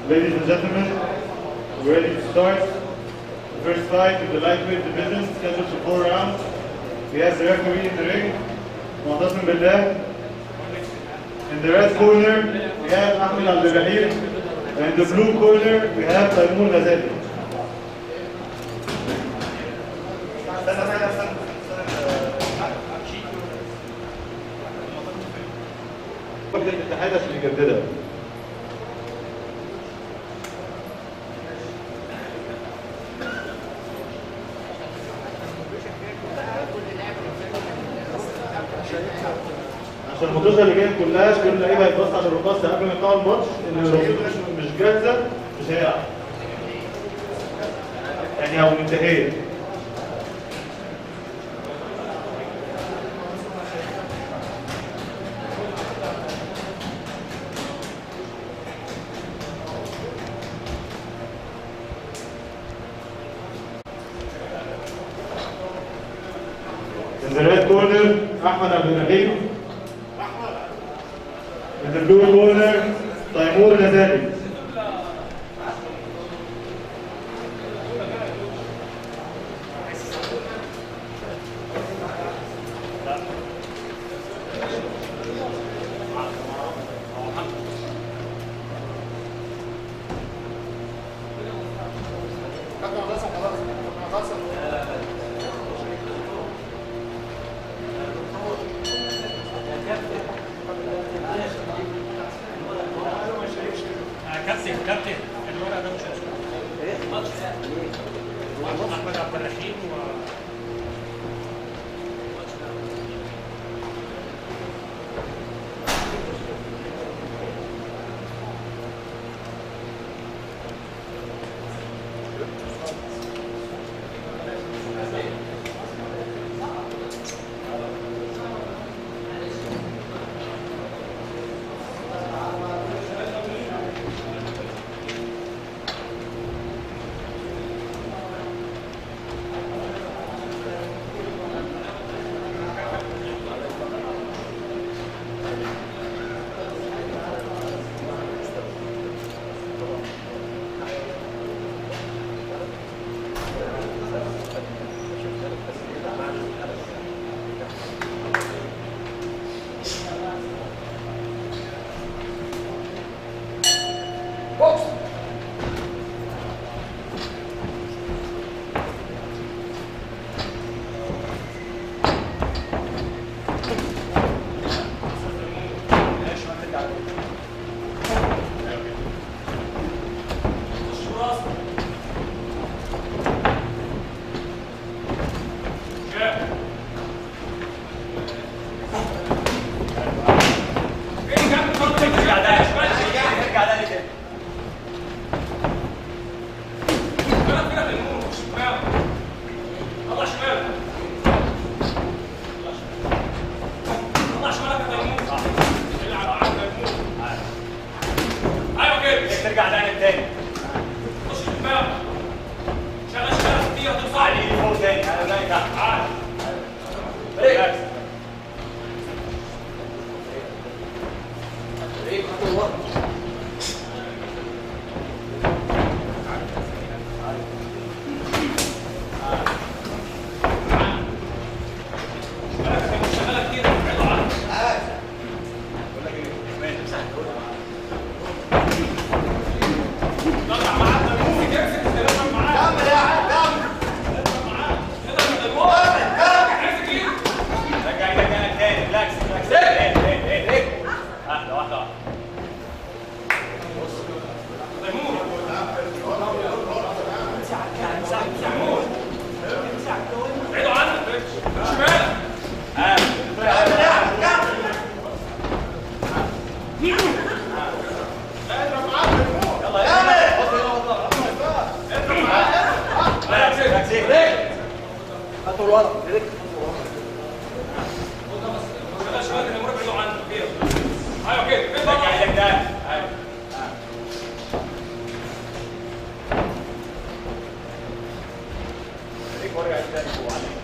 Ladies and gentlemen, we're ready to start. The first fight in the lightweight division, scheduled for four rounds. We have the referee in the ring, Mu'tasim Billah. In the red corner, we have Ahmed Abdulrahim. And in the blue corner, we have Taymour Ghazali. وحدة الاتحاد عشان يجددها. عشان الماتشات اللي جايه كلها كل اللعيبه هيتبص على الرقاصه قبل ما يطلعوا الماتش ان لو مش مش جاهزه مش هيلعب. يعني او منتهيه. In the red corner, Ahmed Abdulrahim. In the blue corner, Taimur Ghazali. كابتن كابتن الورق ده مش هيشوف احمد عبد الرحيم و ترجع تاني تاني خش في الدماغ شغل شغل دي هترفع علي فوق تاني انا تاني تحت تعال ريلاكس شغاله كتير ابعدوا عنها طلع معاك تلموذ يمسك التليفون معاك كمل يا عم كمل معاك اضرب التلموذ عايز ايه رجع ايدك انا تاني ريلاكس ريلاكس ايه ايه ايه ايه واحده واحده واحده تيمور ابعدوا عنها شمال ها يلا يلا حط هنا ريلاكس ريلاكس ايه هاتوا الورق شغال شويه تيمور ابعدوا عنها كده ايوه كده كده رجع ايدك تاني ايوه خليك وارجع تاني فوق عليك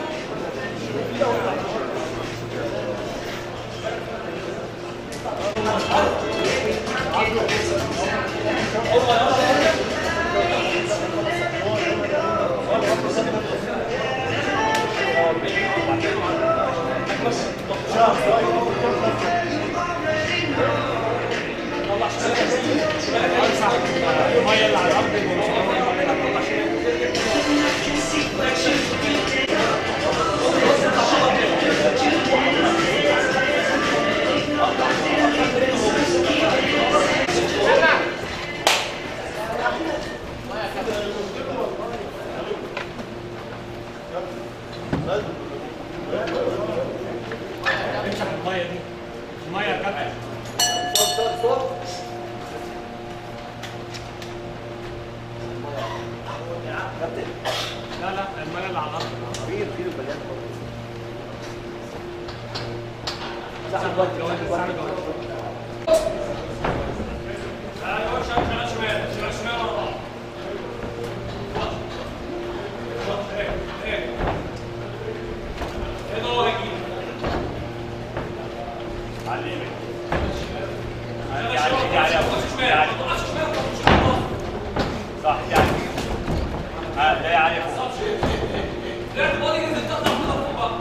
الميه اللي على الارض امسح الميه دي الميه يا كابتن لا لا الميه اللي على الارض كبير كبير البلد ايوه شمال شمال شمال شمال شمال ورا بعض ايه ايه ايه هو هيجي علمك شمال شمال شمال شمال صح يعني ها لا علي فوق لا تبغى تنزل تطلع فوق بقى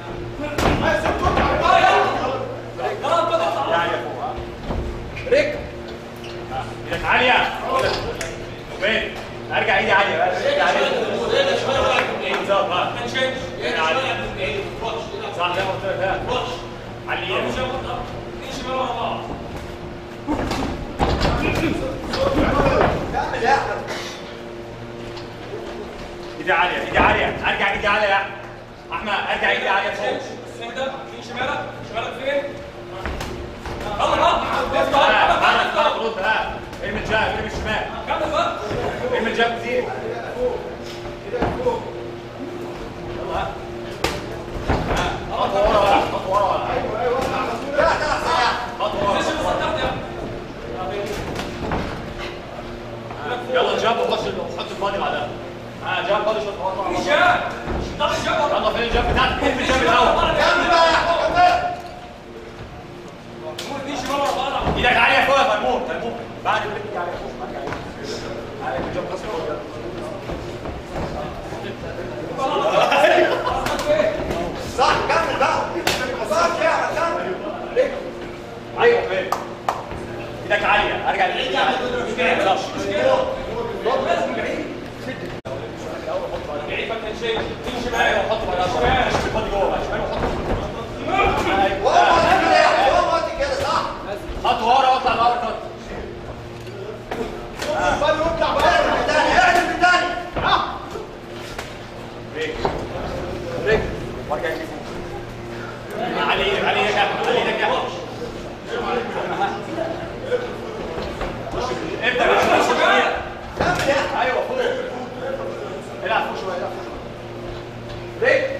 اه يلا لا بدأ لا علي فوق ها ريك ها. ايدك عالية وين ارجع ايدي عالية بقى ايدي عالية بالظبط ها كان شايف صح زي ما قلت لك ها علي مش هاخد اثنين شمال ورا بعض كمل يا احمد ايدي عالية ايدي عالية ارجع ايدي عالية يا احمد ارجع ايدي عالية فوق اهدى مين شمالك شمالك فين يلا بقى ها حرك حرك رد ها ارمي الجاب ارمي الشمال كمل بقى ارمي الجاب كتير خطوة ورا ولا خطوة ورا ولا خطوة ورا ليش مصدقت يا يلا جاب وخش حط البادي بعدها ها جاب بادي شوط ورا في ورا. جاب طب الجاب يلا فين الجاب بتاعك فين الجاب الاول كمل بقى يا احمد كمل اثنين شمال ورا بعض ايدك عالية فوق يا ميمون ميمون بعد يقول لك ايدي عالية فوق بعد عالية عالية الجاب خلاص فوق صح كمل بقى صح يا احمد كمل ريك ايوه فين ايدك عالية ارجع لايدي عالية بالظبط بعيد ما كان شايف اثنين شمال ايوه حط بقى شمال شوف البادي جوه بقى شمال وحط وهو موطي كده يا احمد وهو موطي كده صح خطوة ورا واطلع لورا خط اعمل بالتاني اعمل بالتاني بريك ريك وارجع يجي فوق علي ايدك علي ايدك علي ايدك ابدا بقى شوف شويه كمل يا احمد ايوه فوق العب فوق شويه العب فوق شويه ريك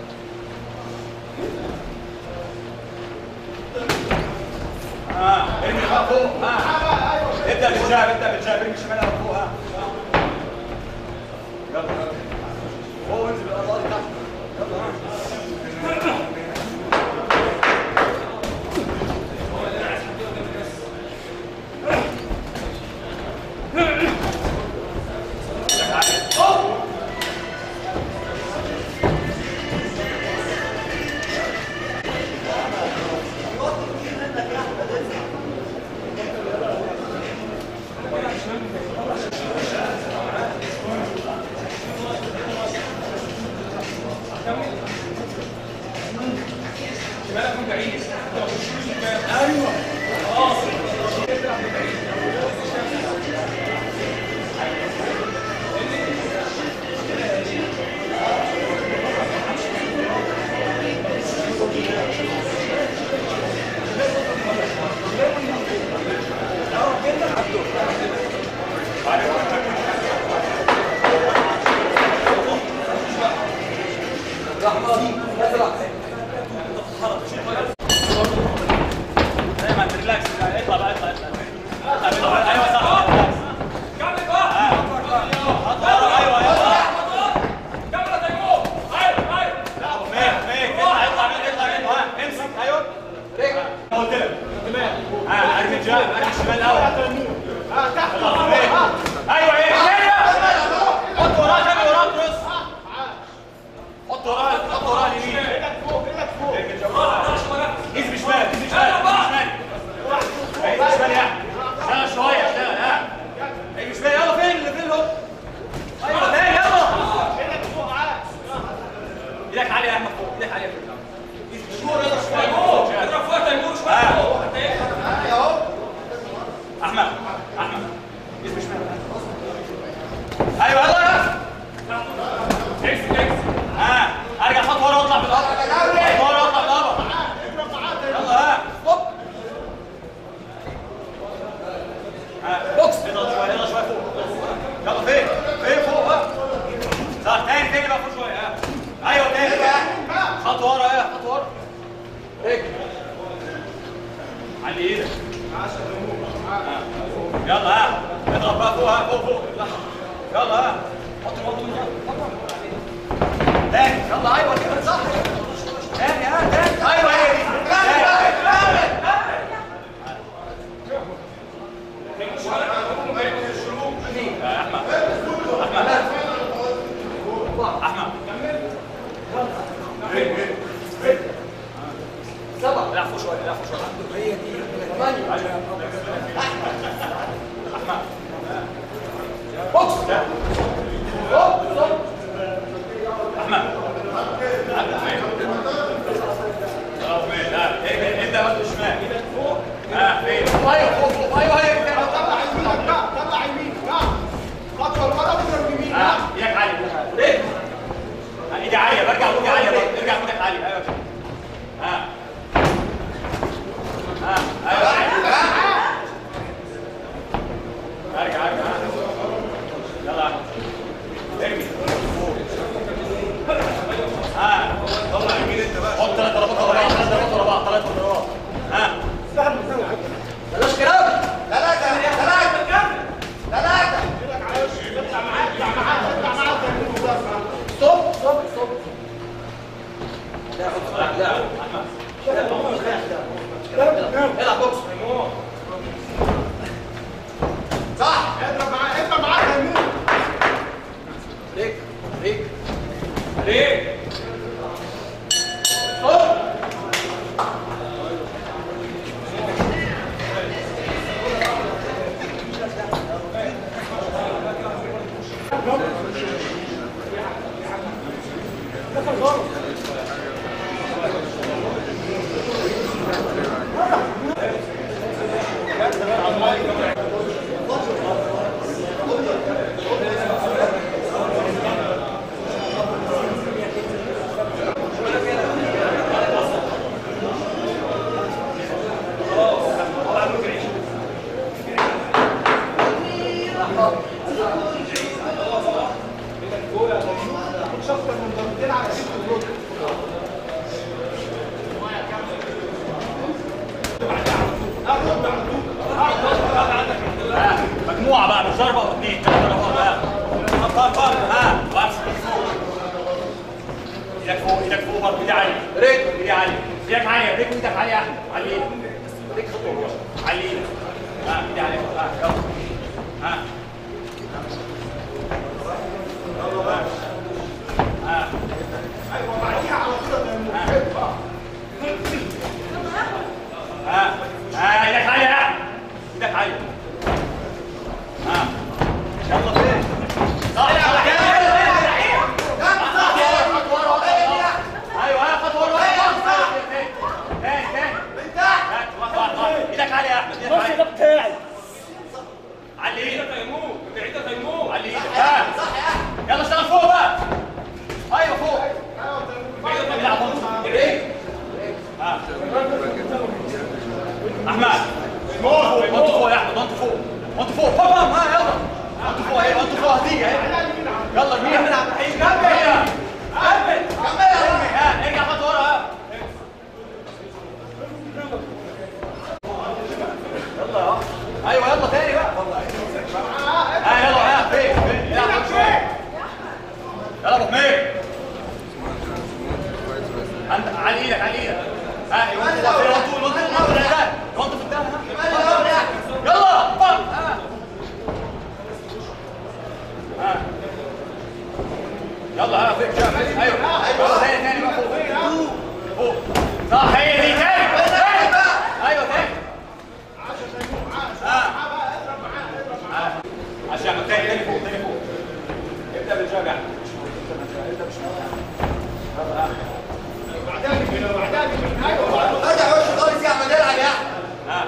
ها ارمي بقى فوق ها ابدا بالجاب ابدا بالجاب ارمي الشمال على فوق ها يلا فوق وانزل بالارض تحت يلا ها شمالك من بعيد دايما ريلاكس اطلع بقى اطلع اطلع اطلع بقى. ايوه صح ريلاكس. كمل بقى خطوه ورا ايوه ايوه كمل يا تيمور ايوه ايوه الشمال الاول ايوه ايه تاني حط وراه تاني وراه بص حط وراه حط وراه اليمين ايد بشمال ايد بشمال ايد بشمال ايد بشمال يا اشتغل شويه اشتغل ها ايد بشمال يلا فين اللي فين هو ايوه تاني يلا ايدك عاليه يا احمد فوق ايدك عاليه فوق اضرب فوق تيمور شويه احمد احمد ايد بشمال ايوه يلا يا اكس اكس ها ارجع خطوه ورا واطلع بالارض خطوه ورا واطلع بالارض يلا ها ستوب ها بوكس اضغط شويه اضغط شويه فوق يلا فين فين فوق بقى صح تاني تاني بقى فوق شويه ها ايوه تاني خطوه ورا ايه خطوه ورا هيك علي ايدك ها. يلا ها اضغط بقى فوق ها فوق فوق يلا ها حط الموضوع من فوق. تاني يلا ايوه كده صح تاني ها تاني ايوه هي دي تاني. يا احمد احمد احمد سبعة لا فوق شوية لا فوق شوية هي دي احمد بوكس احمد ابدا بقى الشمال ها فين ايوه فوق فوق ايوه هي كده طلع يمين بقى طلع يمين بقى خطوه لورا واضرب يمين ها بقى ايدك عالية ليه؟ ها، ايدي عالية برجع ايدي عالية برضه ارجع ايدك عالية ايوه كده ها ها ايوه ارجع ارجع يلا ارمي ها طلع يمين انت بقى حط ثلاث ضربات ورا بعض ثلاث ضربات ورا بعض ثلاث ضربات ها بلاش كلام ثلاثه ثلاثه ثلاثه ستوب ستوب ستوب العب بوكس صح اضرب معاه اضرب معاه يمين ريك ريك ليه؟ ستوب مجموعة بقى مش ضربة واثنين ثلاث ضربات بقى طب طب طب ها وامسك ايدك فوق ايدك فوق برضه ايدي عالية ريك ايدي عالية ايدك عالية ريك ايدك عالية يا احمد علي ايدك ريك خطوة علي ايدك ها ايدي عالية ها يلا ها ها ايوه بعديها على طول ها ها ايدك عالية يا احمد ايدك عالية ها يلا فين صح صح ايوه ها خطوه ورا تاني تاني تاني واحده واحده ايدك عاليه يا احمد ايدك عاليه بتاعي علي ايدك تيمور بعيدة تيمور علي ايدك ها يلا اشتغل فوق بقى ايوه فوق العب وانت ها احمد وانت فوق يا احمد وانت فوق وانت فوق بام بام ها يلا وانت فوق اهي وانت فوق هديه اهي يلا ارميها من عبد الحليم كمل كمل ارمي ها ارجع خطوه ورا ها يلا يا ايوه يلا تاني بقى ها يلا ها فين فين يلا خد شويه يلا ابو حميد عند على ايدك على ايدك ها وانت فين وانت وانت وانت في الدهن ها يلا يلا ها فوق شوية. ايوه يلا تاني تاني بقى فوق فوق صح هي دي تاني تاني ايوه تاني اه آه. عشان تاني تاني فوق تاني فوق ابدا بالجبع ارجع وش خالص يا احمد العب يا احمد ها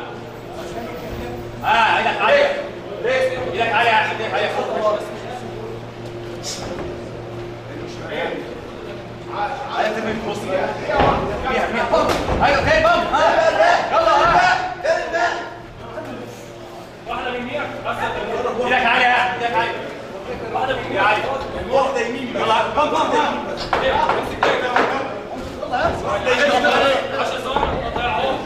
اه ايدك عالية ايدك عالية يا احمد ايدك عالية فوق ايوه ترمي الكروس كده ارميها ارميها بام ايوه تاني بام ها يلا ها واحده يمينك ايدك عالية يا احمد ايدك عالية واحدة يمين عالية واحده يمين يلا بام بام بام 10 ثواني ما تضيعهمش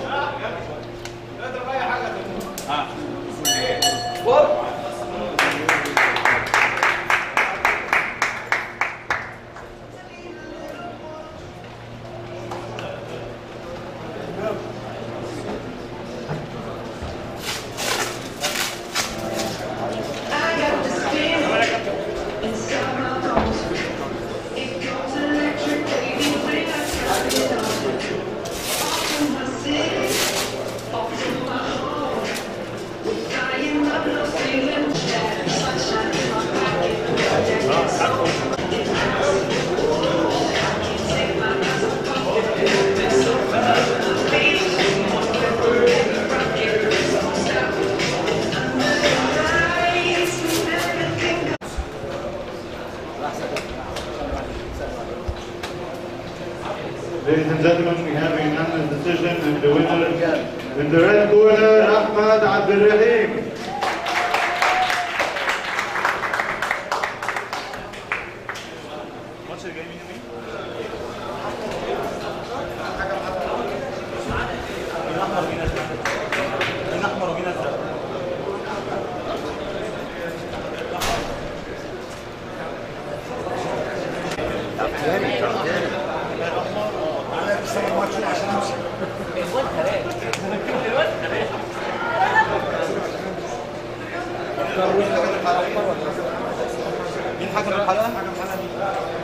I got this feeling inside my bones. It goes electric, baby, when I turn it on. Off to my city, off to my home. We're flying up, no ceiling, that sunshine in my pocket. That gets so it impossible. I can't take my eyes off of it. It's so fun. Baby, one pepper and a rocket. Don't stop. Under the lights, we never think Ladies and gentlemen, we have a unanimous decision and the winner in the red corner, Ahmad Abdulrahim. مين حكم الحلقه؟